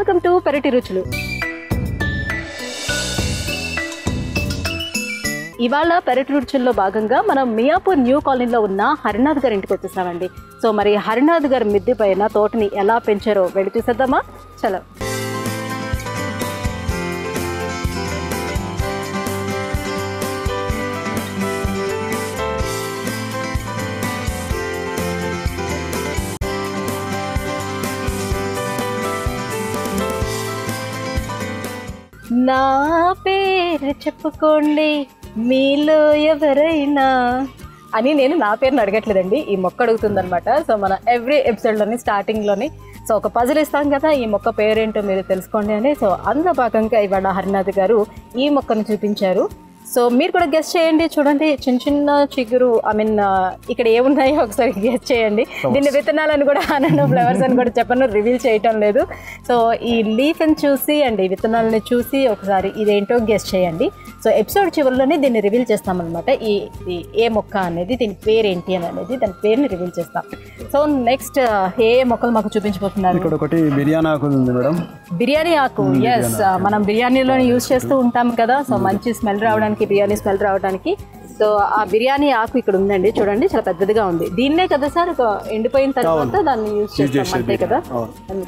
Welcome to పెరటి రుచులు ఇవాళ పెరటి రుచుల్లో భాగంగా మనం మియాపూర్ న్యూ కాలనీలో ఉన్న హరినాథ్ గారి ఇంటికి వచ్చేసామండి సో మరి హరినాథ్ గారి మిద్దె పైన తోటని ఎలా పెంచారో వెళ్ళి చూసేద్దామా చలో నా పేరు చెప్పుకోండి మీలో ఎవరైనా అని నేను నా పేరుని అడగట్లేదండి ఈ మొక్క అడుగుతుందనమాట సో మన ఎవ్రీ ఎపిసోడ్లోని స్టార్టింగ్లోని సో ఒక పజిల్ ఇస్తాం కదా ఈ మొక్క పేరేంటో మీరు తెలుసుకోండి అని సో అందులో భాగంగా ఇవాళ హరినాథ్ గారు ఈ మొక్కను చూపించారు సో మీరు కూడా గెస్ట్ చేయండి చూడండి చిన్న చిన్న చిగురు ఐ మీన్ ఇక్కడ ఏమున్నాయో ఒకసారి గెస్ట్ చేయండి దీన్ని విత్తనాలను కూడా అనను ఫ్లవర్స్ అని కూడా చెప్పను రివీల్ చేయటం లేదు సో ఈ లీఫ్ని చూసి అండ్ ఈ విత్తనాలని చూసి ఒకసారి ఇదేంటో గెస్ట్ చేయండి సో ఎపిసోడ్ చివరిలోనే దీన్ని రివీల్ చేస్తామన్నమాట ఈ ఈ ఏ మొక్క అనేది దీని పేరేంటి అని అనేది దాని పేరుని రివీల్ చేస్తాం సో నెక్స్ట్ ఏ ఏ మొక్కలు మాకు చూపించబోతున్నారు ఇక్కడ ఒకటి బిర్యానీ ఆకు ఉంది మేడం బిర్యానీ ఆకు ఎస్ మనం బిర్యానీలో యూజ్ చేస్తూ ఉంటాం కదా సో మంచి స్మెల్ రావడానికి బిర్యానీ స్మెల్ రావడానికి సో ఆ బిర్యానీ ఆకు ఇక్కడ ఉందండి చూడండి చాలా పెద్దదిగా ఉంది దీన్నే కదా సార్ ఒక ఎండిపోయిన తర్వాత దాన్ని యూజ్ చేస్తాం అంతే కదా అవును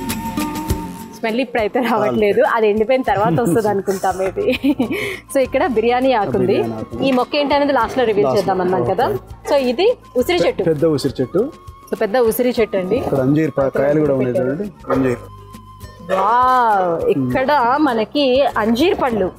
స్మెల్ ఇప్పుడైతే రావట్లేదు అది ఎండిపోయిన తర్వాత వస్తుంది అనుకుంటా మేబీ సో ఇక్కడ బిర్యానీ ఆకు ఉంది ఈ మొక్క ఏంటి అనేది లాస్ట్ లో రివీల్ చేద్దాం అన్నాం కదా సో ఇది ఉసిరి చెట్టు పెద్ద ఉసిరి చెట్టు సో పెద్ద ఉసిరి చెట్టు అండి ఇక్కడ అంజీర్ ప- కాయలు కూడా ఉన్నాయి చూడండి అంజీర్ వావ్ ఇక్కడ మనకి అంజీర్ పళ్ళు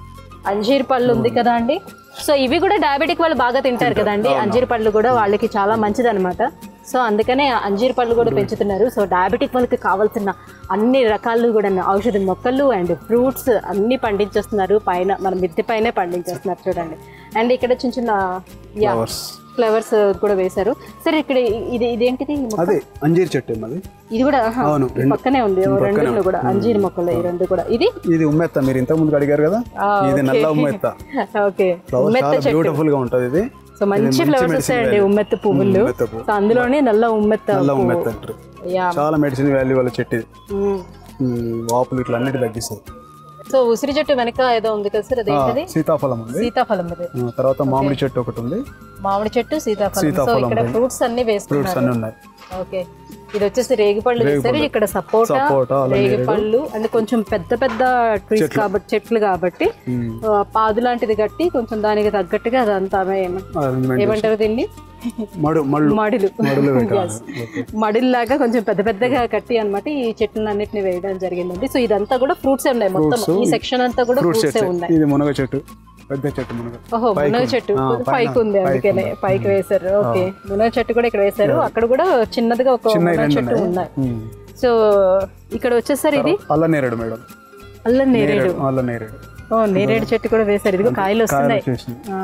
అంజీర్ పళ్ళు ఉంది కదా అండి సో ఇవి కూడా డయాబెటిక్ వాళ్ళు బాగా తింటారు కదండి అంజీర్ పళ్ళు కూడా వాళ్ళకి చాలా మంచిది అనమాట సో అందుకనే అంజీర్ పళ్ళు కూడా పెంచుతున్నారు సో డయాబెటిక్ వాళ్ళకి కావాల్సిన అన్ని రకాలు కూడా ఔషధ మొక్కలు అండ్ ఫ్రూట్స్ అన్ని పండించేస్తున్నారు పైన మన మిద్దె పైనే పండించేస్తున్నారు చూడండి అండ్ ఇక్కడ చిన్న చిన్న యా ఫ్లవర్స్ ఫ్లవర్స్ కూడా వేశారు సరే ఇక్కడ ఇది ఇదేంటిది ఈ మొక్క? అదే అంజీర్ చెట్టు ఏమో అది ఇది కూడా ఆహా, అవును, ఈ పక్కనే ఉంది ఓ రెండు కూడా అంజీర్ మొక్కలు ఈ రెండు కూడా ఇది ఇది ఉమ్మెత్త మీరు ఇంతకు ముందు అడిగారు కదా ఆ, ఇది నల్ల ఉమ్మెత్త ఓకే ఫ్లవర్ చాలా బ్యూటిఫుల్ గా ఉంటది ఇది సో మంచి ఫ్లవర్స్ వస్తాయండి ఉమ్మెత్త పువ్వులు ఉమ్మెత్త పువ్వు సో అందులోనే నల్ల ఉమ్మెత్త నల్ల ఉమ్మెత్త అంటారు యా చాలా మెడిసిన్ వాల్యూ వాళ్ళ చెట్టు ఇది మ్మ్. ఉమ్, వాపులు ఇట్లా అన్నిటి తగ్గిస్తుంది సో ఉసిరి చెట్టు వెనక ఏదో ఉంది కదా సార్ అదేంటది సీతాఫలం ఉంది సీతాఫలం అది ఆ, తర్వాత మామిడి చెట్టు ఒకటి ఉంది మామిడి చెట్టు సీతాఫలం సో సీతాఫలం ఇక్కడ ఉంది. ఫ్రూట్స్ అన్ని ఫ్రూట్స్ వేస్తున్నారు అన్ని ఉన్నాయి ఓకే ఇది వచ్చేసి రేగిపళ్ళు వేస్తారు ఇక్కడ సపోటా సపోటా, అలా రేగిపళ్ళు అంటే కొంచెం పెద్ద పెద్ద ట్రీస్ కాబట్టి చెట్లు కాబట్టి ఉమ్, ఆ, పాదు లాంటిది కట్టి కొంచెం దానికి తగ్గట్టుగా అదంతా ఏమ- arrangement. ఏమంటారు దీన్ని మడు మళ్ళు మడులు మడులు పెట్టాలి ఓకే. మడిల్లాగా కొంచెం పెద్ద పెద్దగా కట్టి అన్నమాట ఈ చెట్లను అన్నిటిని వేయడం జరిగిందండి సో ఇదంతా కూడా ఫ్రూట్స్ ఉన్నాయి మొత్తం ఈ సెక్షన్ అంతా కూడా ఫ్రూట్స్ ఫ్రూట్స్ చెట్టు ఉన్నాయి ఇది మునగ చెట్టు పెద్ద చెట్టు మునగ ఓహో మునగ చెట్టు ఆ, పైన, పైకి ఉంది అందుకనే పైకి వేశారు ఓకే మునగ చెట్టు కూడా ఇక్కడ వేశారు అక్కడ కూడా చిన్నదిగా ఒక చిన్నవి మునగ రెండు చెట్టు ఉన్నాయి ఉన్నాయి ఉమ్. సో ఇక్కడ వచ్చేసరి ఇది అల్ల నేరేడు మేడం అల్లం నేరేడు అల్ల నేరేడు ఓ నేరేడు చెట్టు కూడా వేశారు ఇదిగో కాయలు వస్తున్నాయి చేసి ఆ,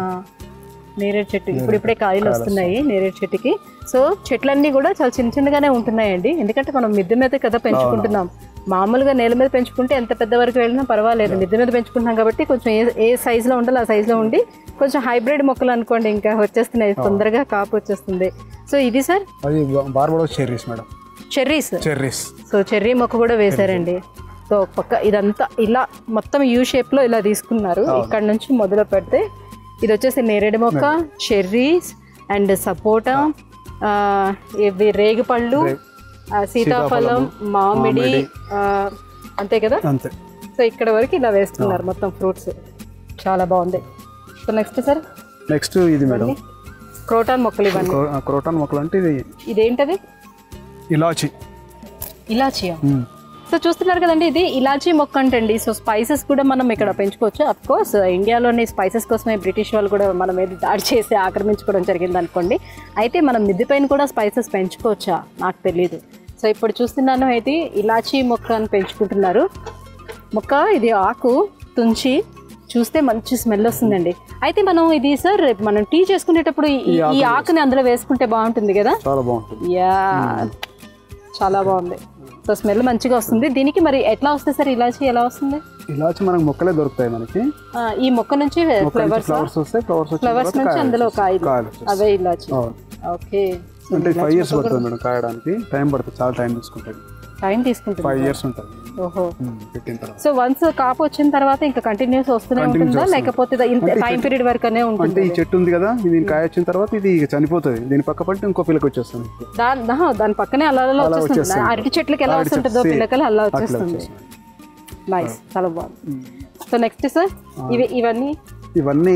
నేరేడు చెట్టు ఇప్పుడు ఇప్పుడే కాయలు వస్తున్నాయి నేరేడు చెట్టుకి సో చెట్లన్నీ కూడా చాలా చిన్న చిన్నగానే ఉంటున్నాయండి ఎందుకంటే మనం మిద్దె మీద కదా పెంచుకుంటున్నాం మామూలుగా నేల మీద పెంచుకుంటే ఎంత పెద్ద వరకు వెళ్ళినా పర్వాలేదు మిద్దె మీద పెంచుకుంటున్నాం కాబట్టి కొంచెం ఏ ఏ సైజులో ఉండాలో ఆ సైజులో ఉండి కొంచెం హైబ్రిడ్ మొక్కలు అనుకోండి ఇంకా వచ్చేస్తున్నాయి తొందరగా కాపు వచ్చేస్తుంది సో ఇది సార్ అది Barbados cherries madam cherries cherries so cherry మొక్క కూడా వేశారండి సో ఒక పక్క ఇదంతా ఇలా మొత్తం యూ షేప్లో ఇలా తీసుకున్నారు ఇక్కడ నుంచి మొదలు పెడితే ఇది వచ్చేసి నేరేడు మొక్క చెర్రీస్ అండ్ సపోటా ఆ, ఇవి రేగిపళ్ళు ఆ, సీతాఫలం మామిడి ఆ, అంతే కదా అంతే సో ఇక్కడ వరకు ఇలా వేస్తున్నారు మొత్తం ఫ్రూట్స్ చాలా బాగుంది సో నెక్స్ట్ సార్ నెక్స్ట్ ఇది మేడం క్రోటాన్ మొక్కలు ఇవన్నీ క్రో- ఆ, క్రోటాన్ మొక్కలు అంటే ఇది ఇదేంటది ఇలాచి ఇలాచియా ఉమ్. సో చూస్తున్నారు కదండి ఇది ఇలాచీ మొక్క అంటండి సో స్పైసెస్ కూడా మనం ఇక్కడ పెంచుకోవచ్చు అఫ్ కోర్స్ ఇండియాలోని స్పైసెస్ కోసమే బ్రిటిష్ వాళ్ళు కూడా మన మీద దాడి చేసి ఆక్రమించుకోవడం జరిగింది అనుకోండి అయితే మనం మిద్దె పైన కూడా స్పైసెస్ పెంచుకోవచ్చా నాకు తెలియదు సో ఇప్పుడు చూస్తున్నాను అయితే ఇలాచీ మొక్క అని పెంచుకుంటున్నారు మొక్క ఇది ఆకు తుంచి చూస్తే మంచి స్మెల్ వస్తుందండి అయితే మనం ఇది సార్ రేపు మనం టీ చేసుకునేటప్పుడు ఈ- ఈ ఆకుని అందులో వేసుకుంటే బాగుంటుంది కదా చాలా బాగుంటుంది యా చాలా బాగుంది సో స్మెల్ మంచిగా వస్తుంది దీనికి మరి ఎట్లా వస్తుంది సార్ ఇలాచి ఎలా వస్తుంది ఇలాచి మనకు మొక్కలే దొరుకుతాయి మనకి ఆ, ఈ మొక్క నుంచి ఫ్లవర్స్ ఫ్లవర్స్ వస్తాయి ఫ్లవర్స్ వచ్చిన ఫ్లవర్స్ తర్వాత నుంచి కాయలు అందులో వస్తాయి. కాయలు కాయలు వస్తాయి. అవే ఇలాచి అవును ఓకే అంటే ఫైవ్ ఇయర్స్ పడుతుంది మేడం కాయడానికి టైం పడుతుంది చాలా టైం తీసుకుంటుంది టైం తీసుకుంటుంది ఫైవ్ ఇయర్స్ ఉంటుంది ఓహో ఉమ్, పెట్టిన తర్వాత సో వన్స్ కాపు వచ్చిన తర్వాత ఇంకా కంటిన్యూస్ వస్తూనే Continuous ఉంటుందా వస్తుంది. లేకపోతే ఇది ఇంత టైం పీరియడ్ వరకునే అంటే ఉంటుంది ఈ చెట్టు ఉంది కదా ఇది కాయ వచ్చిన తర్వాత ఇది ఇక చనిపోతుంది దీని పక్క పట్టి ఇంకో పిల్లకి వచ్చేస్తుంది దాని ఆహా, దాని పక్కనే అలా అలా అలా వచ్చేస్తుంది వచ్చేస్తుంది. అరటి చెట్లకి ఎలా అరటి చెట్టు, వస్తుంటుందో same. పిల్లకలు అలా అట్లా వచ్చేస్తుంది వచ్చేస్తుంది నైస్ చాలా బాగుంది సో నెక్స్ట్ సార్ ఇవి ఇవన్నీ ఇవన్నీ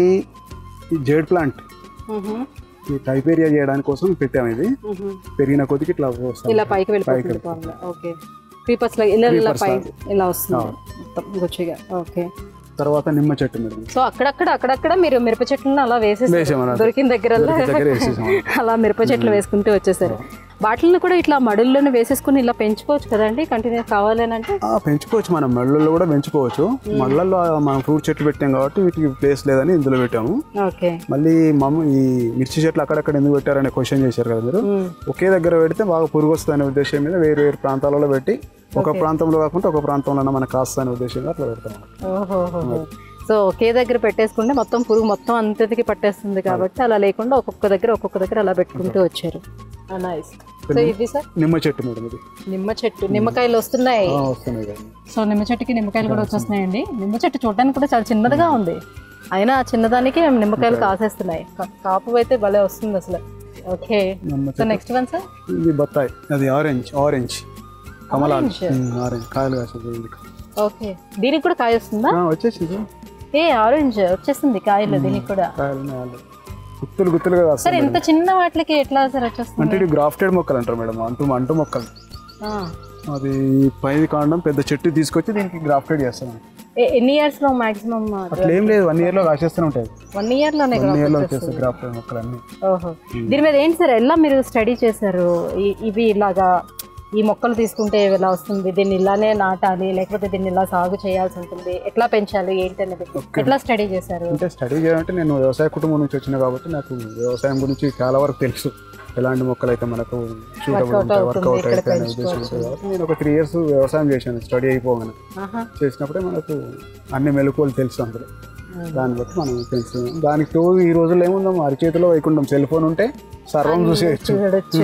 ఈ జేడ్ ప్లాంట్ మ్హూ, ఈ టైపేరియా చేయడానికి కోసం పెట్టాము ఇది మ్హూ. పెరిగిన కొద్దికి ఇట్లా వస్తుంది ఇలా పైకి వెళ్ళిపోతుంది బాగుంది ఓకే క్రీపర్స్ ఇలా ఇలా ఇలా Creepers పై లాగా. ఇలా వస్తుంది మొత్తం గుచ్చిగా ఓకే తర్వాత నిమ్మ చెట్టు మేడం సో అక్కడక్కడ అక్కడక్కడ మీరు మిరప చెట్లను అలా వేసేసారు వేసామన్నమాట. దొరికిన దగ్గర దొరికిన దగ్గర వేసేసాం. అలా మిరప చెట్లు వేసుకుంటూ వచ్చేసారు వాటిని కూడా ఇట్లా మడుల్లోనే వేసేసుకుని ఇలా పెంచుకోవచ్చు కదండి కంటిన్యూ కావాలని అంటే ఆ, పెంచుకోవచ్చు మనం మళ్ళల్లో కూడా పెంచుకోవచ్చు మళ్ళల్లో మనం ఫ్రూట్ చెట్లు పెట్టాం కాబట్టి వీటికి ప్లేస్ లేదని ఇందులో పెట్టాము ఓకే మళ్ళీ మమ్మ ఈ మిర్చి చెట్లు అక్కడక్కడ ఎందుకు పెట్టారనే క్వశ్చన్ చేశారు కదా మీరు ఒకే దగ్గర పెడితే బాగా పురుగు వస్తుందనే ఉద్దేశం మీద వేరు వేరు ప్రాంతాలలో పెట్టి ఒక ప్రాంతంలో కాకుండా ఒక ప్రాంతంలో మనకు కాస్తుందనే ఉద్దేశంగా అట్లా పెడతాం ఓహో సో ఒకే దగ్గర పెట్టేసుకుంటే మొత్తం పురుగు మొత్తం అంతటికి పట్టేస్తుంది కాబట్టి అలా లేకుండా ఒక్కొక్క దగ్గర ఒక్కొక్క దగ్గర అలా పెట్టుకుంటూ వచ్చారు నైస్ సో ఇది సార్ నిమ్మ చెట్టు మేడం ఇది నిమ్మ చెట్టు నిమ్మకాయలు వస్తున్నాయి ఆ, వస్తున్నాయి కదా సో నిమ్మ చెట్టుకి నిమ్మకాయలు కూడా వచ్చేస్తున్నాయండి నిమ్మ చెట్టు చూడడానికి కూడా చాలా చిన్నదిగా ఉంది అయినా ఆ చిన్నదానికి నిమ్మకాయలు కాసేస్తున్నాయి కా- కాపు అయితే భలే వస్తుంది అసలు ఓకే నిమ్మ సో నెక్స్ట్ వన్ సార్ ఇది బత్తాయి అది ఆరెంజ్ ఆరెంజ్ కమలాలు Orange. ఆరెంజ్ కాయలు కాసేది ఓకే దీనికి కూడా కాయ వస్తుందా వచ్చేసింది ఏ ఆరెంజ్ వచ్చేసింది కాయలు దీనికి కూడా కాయలు ఉన్నాయి already. గుత్తులు గుత్తులుగా సార్ కాస్తాయి ఇంత చిన్న వాటికి ఎట్లా సార్ వచ్చేస్తుంది అంటే ఇది గ్రాఫ్టెడ్ మొక్కలు అంటారు మేడం అంటూ అంటూ మొక్కలు ఆ. అది పైది కాండం పెద్ద చెట్టు తీసుకొచ్చి దీనికి గ్రాఫ్టెడ్ చేస్తాం ఏ- ఎన్ని ఇయర్స్ లో మాక్సిమం అట్లా ఏం లేదు వన్ ఇయర్ లో కాసేస్తూనే ఉంటాయి వన్ ఇయర్ లోనే వన్ కదా ఇయర్ లో వచ్చేస్తాయి గ్రాఫ్టెడ్ మొక్కలు అన్ని ఓహో దీని మీద ఏంటి సార్ ఎలా మీరు స్టడీ చేశారు ఈ- ఇవి ఇలాగా ఈ మొక్కలు తీసుకుంటే ఇలా వస్తుంది దీన్ని ఇలానే నాటాలి లేకపోతే దీన్ని ఇలా సాగు చేయాల్సి ఉంటుంది ఎట్లా పెంచాలి ఏంటి అనేది ఎట్లా స్టడీ చేశారు అంటే స్టడీ చేయాలంటే నేను వ్యవసాయ కుటుంబం నుంచి వచ్చిన కాబట్టి నాకు వ్యవసాయం గురించి చాలా వరకు తెలుసు ఎలాంటి మొక్కలు అయితే మనకు సూటబుల్ ఉంటాయి వర్కౌట్ అయితే అనే ఉద్దేశం ఉంటుంది కాబట్టి నేను ఒక త్రీ ఇయర్స్ వ్యవసాయం చేశాను స్టడీ అయిపోగానే ఆహా. చేసినప్పుడే మనకు అన్ని మెలకువలు తెలుసు అందులో దాన్ని బట్టి మనం పెంచుతున్నాం దానికి తోడు ఈ రోజుల్లో ఏముందాం అరిచేతిలో వైకుంఠం సెల్ ఫోన్ ఉంటే సర్వం చూసేయచ్చు చూడొచ్చు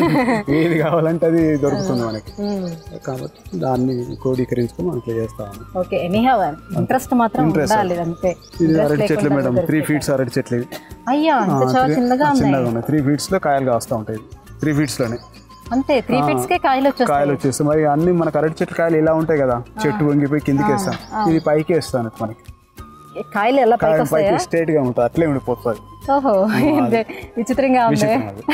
ఏది కావాలంటే అది దొరుకుతుంది మనకి మ్మ్. కాబట్టి దాన్ని క్రోడీకరించుకొని మనం ప్లే చేస్తాము ఓకే ఎనీ హ్యావ్ ఇంట్రెస్ట్ మాత్రం ఉండాలి అంతే ఇది అరటి చెట్లు మేడం త్రీ ఫీట్స్ అరటి చెట్లు ఇవి అయ్యా అంత చాలా చిన్నగా ఉన్నాయి చిన్నగా ఉన్నాయి త్రీ ఫీట్స్ లో కాయలు కాస్తూ ఉంటాయి త్రీ ఫీట్స్ లోనే అంతే త్రీ ఫీట్స్ కే కాయలు వచ్చేస్తాయి కాయలు వచ్చేస్తాయి మరి అన్ని మనకు అరటి చెట్లు కాయలు ఇలా ఉంటాయి కదా చెట్టు వంగిపోయి కిందికి వేస్తాం ఇది పైకి వేస్తాను మనకి కాయలు ఎలా పైకి కాయ వస్తాయా పైకి స్ట్రైట్ గా ఉంటుంది అట్లే ఉండిపోతుంది ఓహో ఇది విచిత్రంగా ఉంది విచిత్రం అది.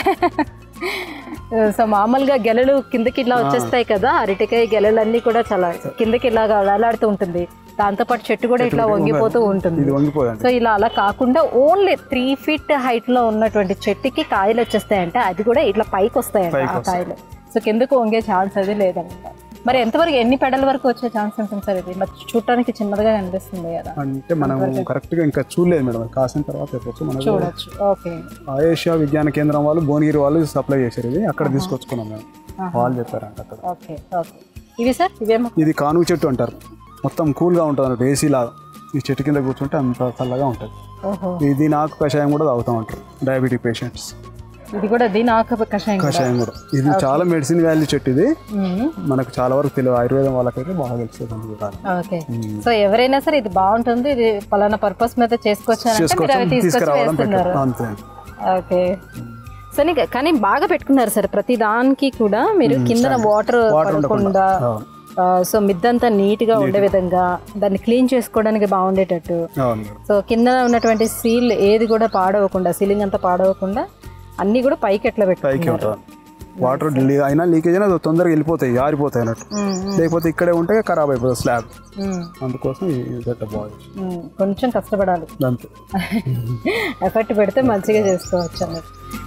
సో మామూలుగా గెలలు కిందకి ఇట్లా వచ్చేస్తాయి కదా అరటికాయ గెలలన్నీ కూడా చాలా కిందకి ఇలాగా వేలాడుతూ ఉంటుంది దాంతో పాటు చెట్టు కూడా ఇట్లా వంగిపోతూ ఉంటుంది ఇది వంగిపోదండి సో ఇలా అలా కాకుండా ఓన్లీ త్రీ ఫీట్ హైట్ లో ఉన్నటువంటి చెట్టుకి కాయలు వచ్చేస్తాయంటే అది కూడా ఇట్లా పైకి వస్తాయంట పైకి ఆ కాయలు సో కిందకు వంగే ఛాన్స్ అది లేదంట మరి ఎంతవరకు ఎన్ని పెడల వరకు వచ్చే ఛాన్స్ ఉంటుంది సార్ ఇది మరి చూడటానికి చిన్నదిగా కనిపిస్తుంది కదా అంటే మనం కరెక్ట్ గా ఇంకా చూడలేదు మేడం అది కాసిన తర్వాత చెప్పొచ్చు మనకు చూడొచ్చు ఓకే ఆయేషియా విజ్ఞాన కేంద్రం వాళ్ళు భువనగిరి వాళ్ళు సప్లై చేశారు ఇది అక్కడ తీసుకొచ్చుకున్నాం మేము వాళ్ళు చెప్పారంట అక్కడ ఓకే ఓకే ఇవి సార్ ఇవేమో ఇది కానుగ చెట్టు అంటారు మొత్తం కూల్గా ఉంటుంది అన్నట్టు ఏసీ లాగా ఈ చెట్టు కింద కూర్చుంటే అంత చల్లగా ఉంటుంది ఓహో ఇది నాకు కషాయం కూడా తాగుతూ ఉంటారు డయాబెటిక్ పేషెంట్స్ ఇది కూడా దీని ఆకు కషాయం కూడా. కషాయం కూడా ఇది చాలా మెడిసిన్ వాల్యూ చెట్టు ఇది మ్మ్. మనకు చాలా వరకు తెలియదు ఆయుర్వేదం వాళ్ళకైతే బాగా తెలుస్తుంది అందుకు ఓకే సో ఎవరైనా సరే ఇది బాగుంటుంది ఇది పలానా పర్పస్ మీద చేసుకోవచ్చు అని అంటే మీరు అవి చేసుకోవచ్చు తీసుకొచ్చి తీసుకురావడం వేస్తున్నారు పెట్టడం అంతే ఓకే సో నీకు కానీ బాగా పెట్టుకున్నారు సార్ ప్రతి దానికి కూడా మీరు కింద వాటర్ వాటర్ పడకుండా అవును ఆ, సో మిద్దంతా నీట్ గా ఉండే విధంగా దాన్ని క్లీన్ చేసుకోవడానికి బాగుండేటట్టు అవును మేడం సో కింద ఉన్నటువంటి సీల్ ఏది కూడా పాడవకుండా సీలింగ్ అంతా పాడవకుండా అన్ని కూడా పైకి ఎట్లా పైకి పెట్టుకున్నారు ఉంటుంది వాటర్ అయినా లీకేజ్ అయినా అది తొందరగా వెళ్ళిపోతాయి ఆరిపోతాయి అన్నట్టు మ్మ్, లేకపోతే ఇక్కడే ఉంటే ఖరాబ్ అయిపోతుంది స్లాబ్ మ్మ్, అందుకోసం ఇది పెట్ట బాగా మ్మ్. కొంచెం కష్టపడాలి అంతే ఎఫర్ట్ పెడితే మంచిగా చేసుకోవచ్చు అన్నట్టు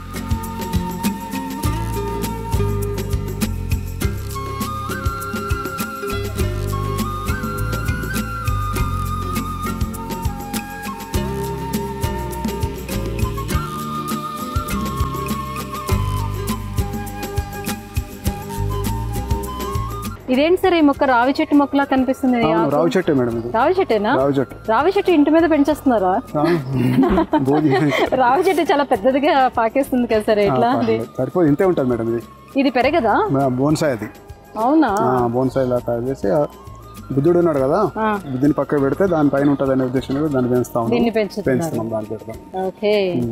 ఇదేంటి సార్ ఈ మొక్క రావి చెట్టు మొక్కలా కనిపిస్తుంది ఇది? అవును రావి చెట్టే మేడం ఇది రావి చెట్టేనా రావి చెట్టు రావి చెట్టు ఇంటి మీద పెంచేస్తున్నారా ఆ, భోజి రావి చెట్టు చాలా పెద్దదిగా పాకేస్తుంది కదా సార్ ఎట్లా అది సరిపోదు ఇంతే ఉంటుంది మేడం ఇది ఇది పెరగదా బోన్సాయ్ అది అవునా బోన్సాయి ఇలా తయారు చేసి ఆ బుద్ధుడు ఉన్నాడు కదా ఆ. బుద్ధుని పక్క పెడితే దానిపైన ఉంటుంది అనే ఉద్దేశంలో దాన్ని పెంచుతా ఉన్నాం దీన్ని పెంచుతున్నారు పెంచుతున్నాం దాన్ని పెడతాం ఓకే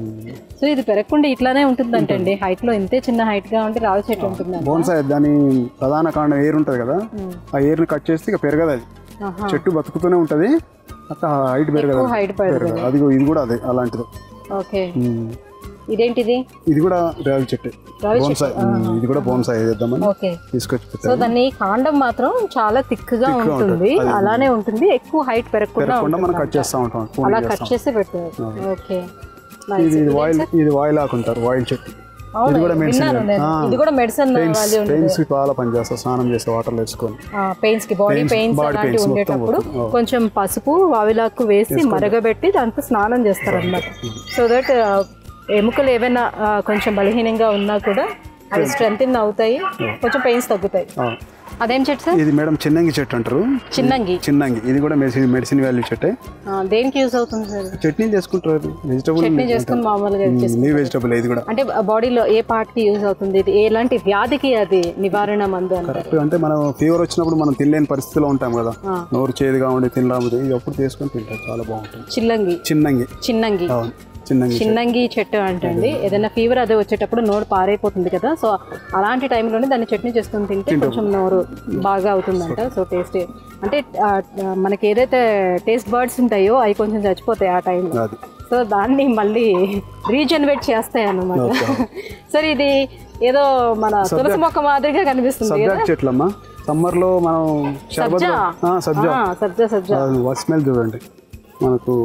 సో ఇది పెరగకుండా ఇట్లానే ఉంటుందంటండి హైట్ లో ఇంతే చిన్న హైట్ గా ఉంటే రావి చెట్టు ఉంటుందండి బోన్సాయి దాని ప్రధాన కాండం ఏరు ఉంటుంది కదా ఆ ఏరుని కట్ చేస్తే ఇక పెరగదు అది ఆహా. చెట్టు బతుకుతూనే ఉంటుంది అట్లా హైట్ పెరగదు హైట్ పడదు పెరగదు అది ఇది కూడా అదే అలాంటిది ఓకే ఉమ్. ఇదేంటిది ఇది కూడా రావి చెట్టు రావి బోన్సాయి ఉమ్, ఇది కూడా బోన్సాయి చేద్దామని ఓకే తీసుకొచ్చి సో పెట్టాను దాన్ని కాండం మాత్రం చాలా థిక్ గా ఉంటుంది అలానే ఉంటుంది ఎక్కువ హైట్ పెరగకుండా పెరగకుండా మనం ఉంటుంది. కట్ చేస్తూ ఉంటాం పూలు అలా చేస్తాం. కట్ చేసి పెట్టారు ఓకే ఇది ఇది వాయిల్ ఇది వాయిల్ ఆకుంటారు వాయిల్ చెట్టు అవును ఇది కూడా మెడిసిన్ విన్నాను నేను. ఇది కూడా మెడిసిన్ వాల్యూ ఉంటుంది పెయిన్స్ చాలా పనిచేస్తారు స్నానం చేస్తే వాటర్లో వేసుకొని పెయిన్స్ కి బాడీ పెయిన్స్ body అలాంటివి pains మొత్తం ఉండేటప్పుడు పోతుంది. కొంచెం పసుపు వావిలాకు వేసి మరగబెట్టి దాంతో స్నానం చేస్తారు అనమాట సో దట్ ఎముకలు ఏవైనా ఆ, కొంచెం బలహీనంగా ఉన్నా కూడా అవి స్ట్రెంగ్ అవుతాయి కొంచెం పెయిన్స్ తగ్గుతాయి ఆ. అదేం చెట్టు సార్ ఇది మేడం చిన్నంగి చెట్టు అంటారు చిన్నంగి చిన్నంగి ఇది కూడా మెడిసిన్ మెడిసిన్ వాల్యూ చెట్టే ఆ, దేనికి యూజ్ అవుతుంది సార్ చట్నీ చేసుకుంటారు వెజిటబుల్ చట్నీ చేసుకుని మామూలుగా చేసి నీ వెజిటబుల్ ఇది కూడా అంటే బాడీలో ఏ part కి యూజ్ అవుతుంది ఇది ఎలాంటి వ్యాధికి అది నివారణ మందు అంటారు కరెక్ట్ అంటే మనం ఫీవర్ వచ్చినప్పుడు మనం తినలేని పరిస్థితిలో ఉంటాం కదా ఆ. నోరు చేదుగా ఉండి తినరాముది ఇది అప్పుడు తీసుకొని తింటారు చాలా బాగుంటుంది చిల్లంగి చిన్నంగి చిన్నంగి అవును చిన్నంగి చిన్నంగి చెట్టు అంటండి ఏదైనా ఫీవర్ అదే వచ్చేటప్పుడు నోరు పారైపోతుంది కదా సో అలాంటి టైంలోనే దాన్ని చట్నీ చేసుకుని తింటే కొంచెం నోరు బాగా అవుతుందంట సో టేస్ట్ అంటే ఆ, ఆ, మనకి ఏదైతే టేస్ట్ బర్డ్స్ ఉంటాయో అవి కొంచెం చచ్చిపోతాయి ఆ టైంలో అది సో దాన్ని మళ్ళీ రీజనరేట్ చేస్తాయి అన్నమాట సరే ఇది ఏదో మన తులసి మొక్క మాదిరిగా కనిపిస్తుంది సబ్జా చెట్లమ్మా సమ్మర్ లో మనం షర్బత్ సబ్జా? సబ్జా ఆ, సబ్జా సబ్జా స్మెల్ చూడండి మనకు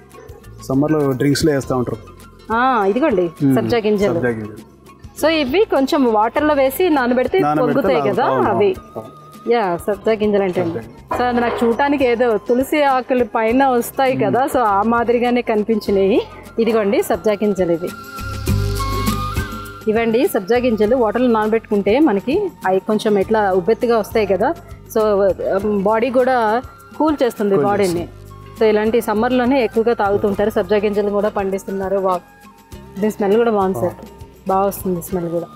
సమ్మర్ లో డ్రింక్స్ లో వేస్తూ ఉంటారు ఆ, ఇదిగోండి సబ్జా గింజలు సబ్జా గింజలు సో ఇవి కొంచెం వాటర్ లో వేసి నానబెడితే పొంగుతాయి కదా అవి యా సబ్జా గింజలు అంటే సో అది నాకు చూడటానికి ఏదో తులసి ఆకులు పైన వస్తాయి కదా సో ఆ మాదిరిగానే కనిపించినాయి ఇదిగోండి సబ్జా గింజలు ఇవి ఇవండి సబ్జా గింజలు వాటర్లో నానబెట్టుకుంటే మనకి అవి కొంచెం ఇట్లా ఉబ్బెత్తుగా వస్తాయి కదా సో బాడీ కూడా కూల్ చేస్తుంది బాడీని సో ఇలాంటి సమ్మర్లోనే ఎక్కువగా తాగుతుంటారు సబ్జా గింజలు కూడా పండిస్తున్నారు వా దీని స్మెల్ కూడా బాగుంది సార్ బాగా వస్తుంది స్మెల్ కూడా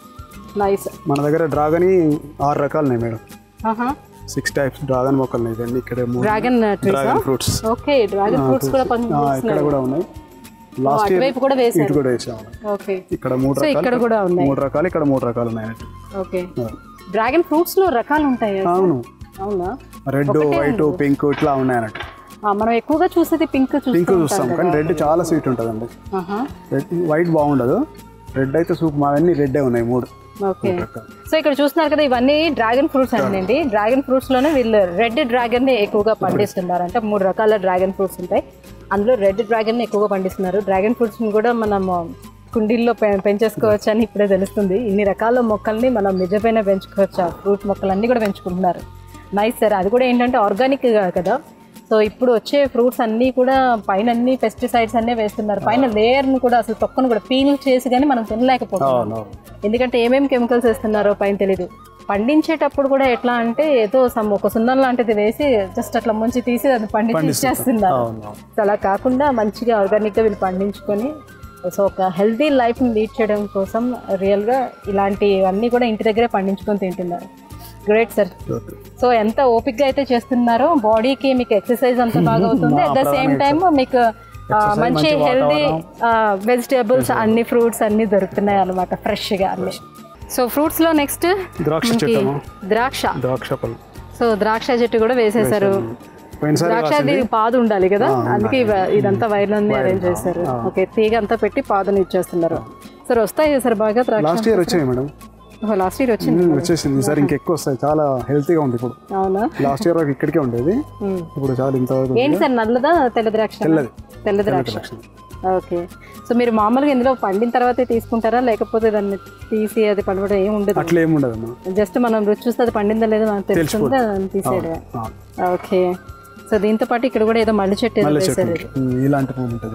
నైస్ మన దగ్గర డ్రాగన్ ఆరు రకాలు ఉన్నాయి మేడం ఆహా సిక్స్ టైప్స్ డ్రాగన్ మొక్కలు ఉన్నాయి ఇవన్నీ ఇక్కడ మూడు dragon trees dragon fruits okay dragon fruits కూడా పని ఇక్కడ కూడా ఉన్నాయి లాస్ట్ ఇయర్ అటువైపు కూడా వేసారు ఇటు కూడా వేసాము ఓకే ఇక్కడ మూడు సో ఇక్కడ రకాలు కూడా ఉన్నాయి మూడు రకాలు ఇక్కడ మూడు రకాలు ఉన్నాయి అన్నట్టు. ఓకే ఆ. డ్రాగన్ ఫ్రూట్స్ లో రకాలు ఉంటాయి అవును అవునా రెడ్ వైట్ పింక్ ఇట్లా ఉన్నాయి అన్నట్టు ఆ, మనం ఎక్కువగా చూసేది పింక్ పింక్ చూస్తాం చూస్తాం కానీ రెడ్ చాలా స్వీట్ ఉంటుందండి ఆహా రెడ్ వైట్ బాగుండదు రెడ్ అయితే సూప్ మావన్నీ రెడ్డే ఉన్నాయి మూడు ఓకే రకాలు సో ఇక్కడ చూస్తున్నారు కదా ఇవన్నీ డ్రాగన్ ఫ్రూట్స్ అండి డ్రాగన్ ఫ్రూట్స్ లోనే వీళ్ళు రెడ్ డ్రాగన్ ని ఎక్కువగా పండిస్తున్నారు అంటే మూడు రకాల డ్రాగన్ ఫ్రూట్స్ ఉంటాయి అందులో రెడ్ డ్రాగన్ ని ఎక్కువగా పండిస్తున్నారు డ్రాగన్ ఫ్రూట్స్ ని కూడా మనం కుండీల్లో పె- పెంచేసుకోవచ్చు అని ఇప్పుడే తెలుస్తుంది ఇన్ని రకాల మొక్కల్ని మనం నిజమైన పెంచుకోవచ్చు ఆ ఫ్రూట్ మొక్కలన్నీ కూడా పెంచుకుంటున్నారు నైస్ సార్ అది కూడా ఏంటంటే ఆర్గానిక్ కదా సో ఇప్పుడు వచ్చే ఫ్రూట్స్ అన్నీ కూడా పైన అన్ని పెస్టిసైడ్స్ అన్నీ వేస్తున్నారు పైన లేయర్ను కూడా అసలు తొక్కను కూడా పీల్ చేసి కానీ మనం తినలేకపోతున్నాం అవును ఎందుకంటే ఏమేమి కెమికల్స్ వేస్తున్నారో పైన తెలీదు పండించేటప్పుడు కూడా ఎట్లా అంటే ఏదో సమ్ ఒక సున్నం లాంటిది వేసి జస్ట్ అట్లా ముంచి తీసి అది పండించి ఇచ్చేస్తున్నారు అవును సో అలా కాకుండా మంచిగా ఆర్గానిక్గా వీళ్ళు పండించుకొని సో ఒక హెల్తీ లైఫ్ని లీడ్ చేయడం కోసం రియల్గా ఇలాంటివన్నీ కూడా ఇంటి దగ్గరే పండించుకొని తింటున్నారు గ్రేట్ సార్ ఓకే సో ఎంత ఓపిక్గా అయితే చేస్తున్నారో బాడీకి మీకు ఎక్సర్సైజ్ అంత బాగా అవుతుంది అట్ ద సేమ్ టైమ్ మీకు ఆ, మంచి హెల్దీ వెజిటేబుల్స్ అన్ని ఫ్రూట్స్ అన్ని దొరుకుతున్నాయి అనమాట ఫ్రెష్గా అన్ని సో ఫ్రూట్స్లో నెక్స్ట్ ద్రాక్ష చెట్టము ద్రాక్ష ద్రాక్ష పళ్ళు సో ద్రాక్ష చెట్టు కూడా వేసేసారు పోయినసారి ద్రాక్ష దీనికి పాదు ఉండాలి కదా అందుకే ఇవ- ఇదంతా వైర్లు అన్ని అరేంజ్ చేశారు ఓకే తీగ అంతా పెట్టి పాదుని ఇచ్చేస్తున్నారు సార్ వస్తాయి సార్ బాగా ద్రాక్ష లాస్ట్ ఇయర్ వచ్చాయి మేడం లాస్ట్ ఇయర్ వచ్చింది ఉమ్, వచ్చేసింది ఈసారి ఇంకెక్కువ వస్తాయి చాలా హెల్తీగా ఉంది ఇప్పుడు అవునా లాస్ట్ ఇయర్ వరకు ఇక్కడికే ఉండేది మ్మ్. ఇప్పుడు చాలా ఇంతవరకు ఏంటి సార్ నల్లదా తెల్ల ద్రాక్ష తెల్లది. తెల్ల ద్రాక్ష ఓకే సో మీరు మామూలుగా ఇందులో పండిన తర్వాతే తీసుకుంటారా లేకపోతే దాన్ని తీసి అది పండుగ ఏమి ఉండదు అట్లా ఏమి ఉండదమ్మా జస్ట్ మనం రుచి చూస్తే అది పండిందా లేదో మనకు తెలుస్తుంది దాన్ని తీసేయడమే ఆ, ఓకే సో దీంతో పాటు ఇక్కడ కూడా ఏదో మల్లి చెట్టు ఏదో మల్లె చెట్టు వేశారు ఉంటుంది. ఉమ్, ఇలాంటి పువ్వు ఉంటుంది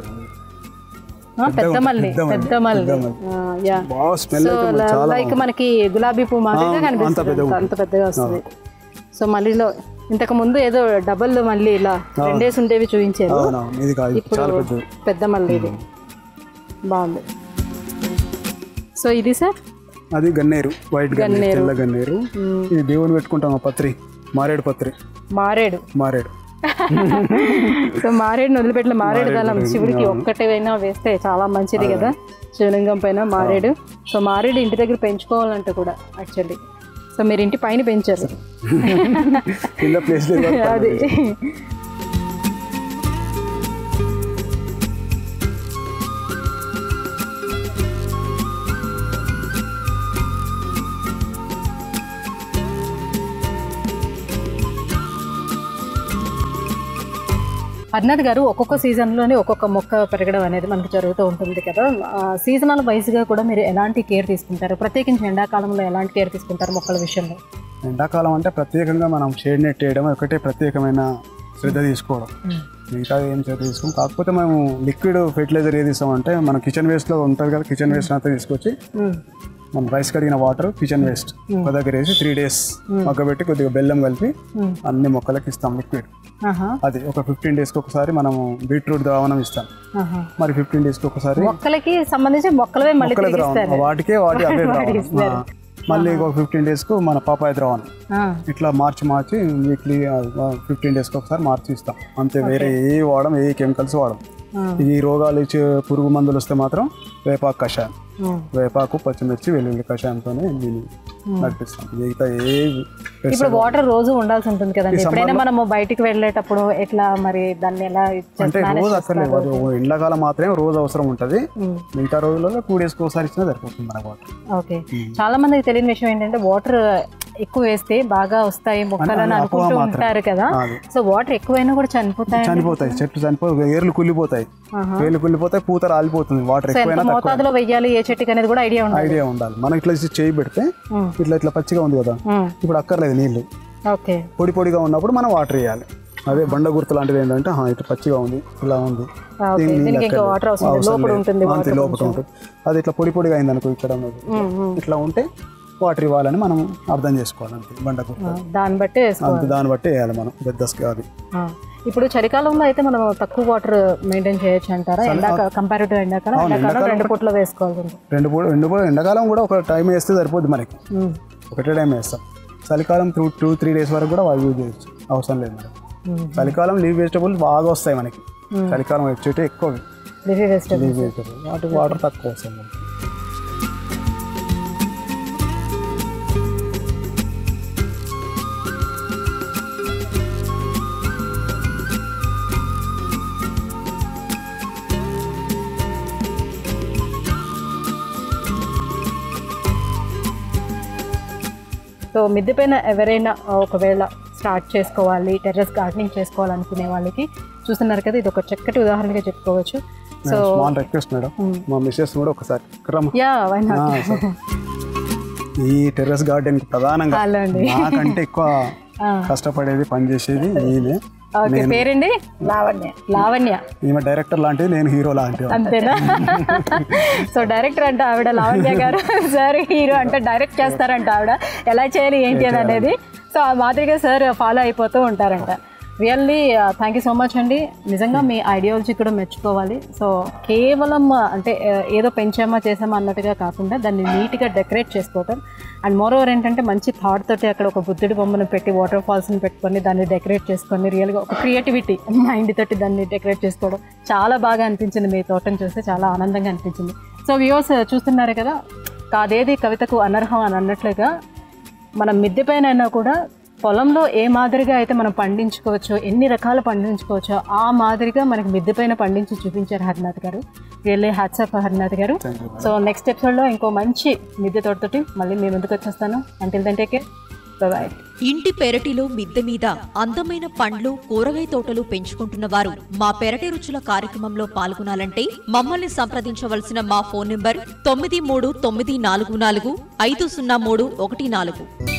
ఆ, పెద్ద మల్లి పెద్ద మల్లి యా బాగా స్మెల్ సో అయితే చాలా లైక్ మనకి గులాబీ పువ్వు మాదిరిగా కనిపిస్తుంది అంత- అంత పెద్దగా వస్తుంది సో మల్లిలో ఇంతకు ముందు ఏదో డబల్ మళ్ళీ ఇలా రెండేసి ఉండేవి చూపించారు అవునవును ఇది కాదు ఇది చాలా పెద్దది పెద్ద మల్లి ఇది బాగుంది సో ఇది సార్ అది గన్నేరు వైట్ గన్నేరు తెల్ల గన్నేరు ఇది దేవుని పెట్టుకుంటాం ఆ పత్రి మారేడు పత్రి మారేడు మారేడు సో మారేడుని వదిలిపెట్టిన మారేడు దళం శివుడికి ఒక్కటైనా వేస్తే చాలా మంచిది కదా శివలింగం పైన మారేడు సో మారేడు ఇంటి దగ్గర పెంచుకోవాలంట కూడా యాక్చువల్లీ సో మీరు ఇంటి పైన పెంచారు కింద ప్లేస్ లేదు కాబట్టి అది అర్నాథ్ గారు ఒక్కొక్క సీజన్లోనే ఒక్కొక్క మొక్క పెరగడం అనేది మనకు జరుగుతూ ఉంటుంది కదా సీజనల్ వైజ్గా కూడా మీరు ఎలాంటి కేర్ తీసుకుంటారు ప్రత్యేకించి ఎండాకాలంలో ఎలాంటి కేర్ తీసుకుంటారు మొక్కల విషయంలో ఎండాకాలం అంటే ప్రత్యేకంగా మనం షేడ్ నెట్ వేయడం ఒకటే ప్రత్యేకమైన శ్రద్ధ తీసుకోవడం మిగతా ఏం శ్రద్ధ తీసుకోం కాకపోతే మేము లిక్విడ్ ఫెర్టిలైజర్ ఏది ఇస్తామంటే మన కిచెన్ వేస్ట్లో ఉంటుంది కదా కిచెన్ వేస్ట్ అంతా తీసుకొచ్చి మనం రైస్ కడిగిన వాటర్ కిచెన్ వేస్ట్ ఒక దగ్గర వేసి త్రీ డేస్ మగ్గబెట్టి కొద్దిగా బెల్లం కలిపి అన్ని మొక్కలకి ఇస్తాం లిక్విడ్ ఆహా, అది ఒక ఫిఫ్టీన్ డేస్కి ఒకసారి మనము బీట్రూట్ ద్రావణం ఇస్తాం ఆహా. మరి ఫిఫ్టీన్ డేస్కి ఒకసారి మొక్కలకి సంబంధించి మొక్కలవే మళ్ళీ మొక్కల తిరిగి ద్రావణం ఇస్తారు వాటికే వాటి అవే ద్రావణం ఆ. మళ్ళీ ఒక ఫిఫ్టీన్ డేస్కు మన పాపాయ ద్రావణం ఆ, ఇట్లా మార్చి మార్చి వీక్లీ ఫిఫ్టీన్ డేస్కి ఒకసారి మార్చి ఇస్తాం అంతే వేరే ఏ వాడం ఏ కెమికల్స్ వాడం ఆ. ఈ రోగాలు ఇచ్చే పురుగు మందులు వస్తే మాత్రం వేపాకు కషాయం ఆ. వేపాకు పచ్చిమిర్చి వెల్లుల్లి కషాయంతోనే దీన్ని నడిపిస్తాం మిగతా ఏ ఇప్పుడు వాటర్ రోజు ఉండాల్సి ఉంటుంది కదండి ఎప్పుడైనా మనము బయటికి వెళ్ళేటప్పుడు ఎట్లా మరి దాన్ని ఎలా అంటే రోజు అక్కర్లేదు అది ఓ ఎండాకాలం మాత్రమే రోజు అవసరం ఉంటుంది మిగతా రోజులలో టూ డేస్కి ఒకసారి ఇచ్చినా సరిపోతుంది మనకు వాటర్ ఓకే చాలా మందికి తెలియని విషయం ఏంటంటే వాటర్ ఎక్కువ వేస్తే బాగా వస్తాయి మొక్కలని అపోహ అనుకుంటూ మాత్రం. ఉంటారు కదా అది. సో వాటర్ ఎక్కువైనా కూడా చనిపోతాయి చనిపోతాయి చెట్లు చనిపోయి ఏర్లు కుళ్ళిపోతాయి ఆహా. వేర్లు కుళ్ళిపోతాయి పూత రాలిపోతుంది వాటర్ సో ఎంత ఎక్కువైనా తక్కువ మోతాదులో వెయ్యాలి ఏ చెట్టుకి అనేది కూడా ఐడియా ఉండాలి ఐడియా ఉండాలి మనం ఇట్లా ఇచ్చి చేయి పెడితే ఉమ్, ఇట్లా ఇట్లా పచ్చిగా ఉంది కదా ఉమ్, ఇప్పుడు అక్కర్లేదు నీళ్లు ఓకే పొడి పొడిగా ఉన్నప్పుడు మనం వాటర్ వేయాలి అదే బండ గుర్తు లాంటిది ఏంటంటే "ఆహా, ఇట్లా పచ్చిగా ఉంది ఇలా ఉంది ఆ, ఓకే దీనికి నీళ్ళు దీనికి ఇంకా అక్కర్లేదు. వాటర్ అవసరం లేదు. అవసరం లోపల లేదు. ఉంటుంది అంతే వాటర్ లోపల ఉంటుంది అది ఇట్లా పొడి పొడిగా అయింది అనుకో ఇక్కడ ఉన్నది. ఉమ్, ఉమ్. ఇట్లా ఉంటే వాటర్ ఇవ్వాలని మనం అర్థం చేసుకోవాలి అంతే బండ గుర్తు ఆ, దాన్ని బట్టి వేసుకోవాలి అంతే దాన్ని బట్టి వేయాలి మనం పెద్ద స్క- అది ఆ, ఇప్పుడు చలికాలంలో అయితే మనం తక్కువ వాటర్ మెయింటైన్ చేయొచ్చు అంటారా ఎండాక కంపారిటివ్ ఎండాకాలం ఎండాకాలం రెండు పూట్ల వేసుకోవాలి ఉంటుంది. రెండు పూట రెండు పూట ఎండాకాలం కూడా ఒక టైం వేస్తే సరిపోద్ది మనకి ఉమ్, ఒకటే టైం వేస్తాం చలికాలం టూ టూ త్రీ డేస్ వరకు కూడా వాళ్ళు యూజ్ చేయొచ్చు అవసరం లేదు మనకి ఉమ్. చలికాలం లీవ్ వెజిటబుల్ బాగా వస్తాయి మనకి చలికాలం వచ్చేటి ఎక్కువ లిఫీ వెజిటబుల్ లీవ్ వెజిటబుల్ వాటికి వాటర్ తక్కువ వస్తుంది మనకి సో మిద్దె పైన ఎవరైనా ఒకవేళ స్టార్ట్ చేసుకోవాలి టెర్రస్ గార్డెనింగ్ చేసుకోవాలనుకునే వాళ్ళకి చూస్తున్నారు కదా ఇది ఒక చక్కటి ఉదాహరణగా చెప్పుకోవచ్చు సో స్మాల్ రిక్వెస్ట్ మేడం మా మిస్సెస్ కూడా ఒకసారి రమ్మ యా వై ఆ, సరే. ఈ టెర్రస్ గార్డెన్ ప్రధానంగా హలో అండి నాకంటే ఎక్కువ ఆ. కష్టపడేది పనిచేసేది ఈమె ఓకే పేరండి లావణ్య లావణ్య ఈమె డైరెక్టర్ లాంటిది నేను హీరో లాంటిది అంతేనా సో డైరెక్టర్ అంటే ఆవిడ లావణ్య గారు సార్ హీరో అంటే డైరెక్ట్ చేస్తారంట ఆవిడ ఎలా చేయాలి ఏంటి అని అనేది సో ఆ మాదిరిగా సార్ ఫాలో అయిపోతూ ఉంటారంట really thank you so much అండి నిజంగా మీ ఐడియాలజీ కూడా మెచ్చుకోవాలి సో కేవలం uh, అంటే uh, ఏదో పెంచామా చేసామా అన్నట్టుగా కాకుండా దాన్ని నీట్గా డెకరేట్ చేసుకోవటం అండ్ మోర్ ఓవర్ ఏంటంటే మంచి థాట్ తోటి అక్కడ ఒక బుద్ధుడి బొమ్మను పెట్టి వాటర్ ఫాల్స్ని పెట్టుకొని దాన్ని డెకరేట్ చేసుకొని రియల్గా ఒక క్రియేటివిటీ మైండ్ తోటి దాన్ని డెకరేట్ చేసుకోవడం చాలా బాగా అనిపించింది మీ తోటను చూస్తే చాలా ఆనందంగా అనిపించింది సో వ్యూవర్స్ చూస్తున్నారు కదా కాదేది కవితకు అనర్హం అని అన్నట్లుగా మనం మిద్దె పైన అయినా కూడా పొలంలో ఏ మాదిరిగా అయితే మనం పండించుకోవచ్చో ఎన్ని రకాలు పండించుకోవచ్చో ఆ మాదిరిగా మనకి మిద్దె పైన పండించి చూపించారు హరినాథ్ గారు రియల్లీ హ్యాట్స్ ఆఫ్ హరినాథ్ గారు సో నెక్స్ట్ ఎపిసోడ్లో ఇంకో మంచి మిద్దె తోటతోటి మళ్ళీ మీ ముందుకు వచ్చేస్తాను until then take care bye ఇంటి పెరటిలో మిద్దె మీద అందమైన పండ్లు కూరగాయ తోటలు పెంచుకుంటున్న వారు మా పెరటి రుచుల కార్యక్రమంలో పాల్గొనాలంటే మమ్మల్ని సంప్రదించవలసిన మా ఫోన్ నంబర్ తొమ్మిది మూడు తొమ్మిది నాలుగు నాలుగు ఐదు సున్నా మూడు ఒకటి నాలుగు